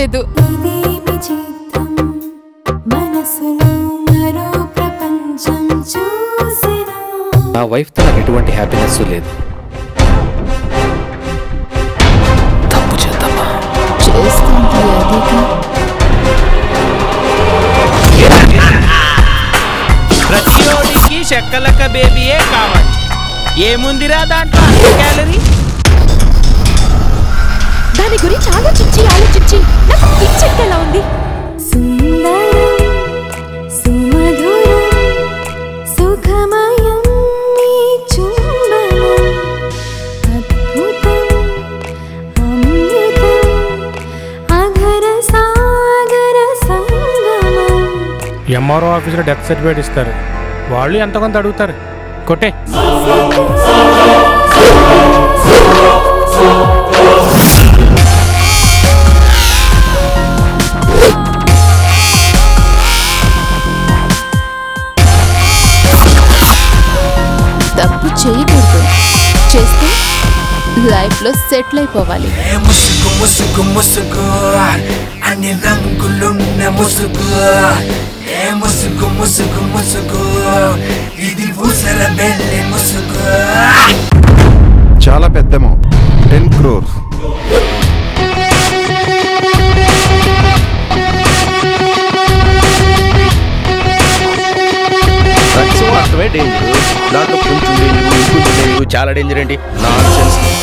లేదు ఇదేమి చిత్రం మనసులో మరో ప్రపంచం చూసినా నా వైఫ్తో నాకు ఎటువంటి హ్యాపీనెస్ లేదు తప్పు చేద్దామా చేస్తుంది అదిగా ప్రతియోడికి చెక్కలక్క బేబీయే కావాలి ఏముందిరా దాంట్లో అంత క్యాలరీ దాని గురించి ఆలోచించి ఆలోచించి నాకు పిచ్చెక్కేలా ఉంది సుందరం సుమధురం సుఖమయం నీ చుంబనం అద్భుతం అమృతం అఘర సాగర సంగమం ఎంఆర్ఓ ఆఫీసులో డెత్ సర్టిఫికేట్ ఇస్తారు వాళ్ళు ఎంత కొంత అడుగుతారు కొట్టే తప్పు చేయకూడదు చేస్తే లైఫ్ లో సెటిల్ అయిపోవాలి ఏ ముసుగు ముసుగు ముసుగు అన్ని రంగులున్న ముసుగు ఏ ముసుగు ముసుగు ముసుగు ఇది ఊసర వెళ్ళే ముసుగు చాలా పెద్ద అమౌంట్ టెన్ క్రోర్స్ డ్రగ్స్ మాత్రమే డేంజర్ దాంట్లో కొంచెం డేంజర్ ఇంకొంచెం డేంజర్ చాలా డేంజర్ ఏంటి నాన్ సెన్స్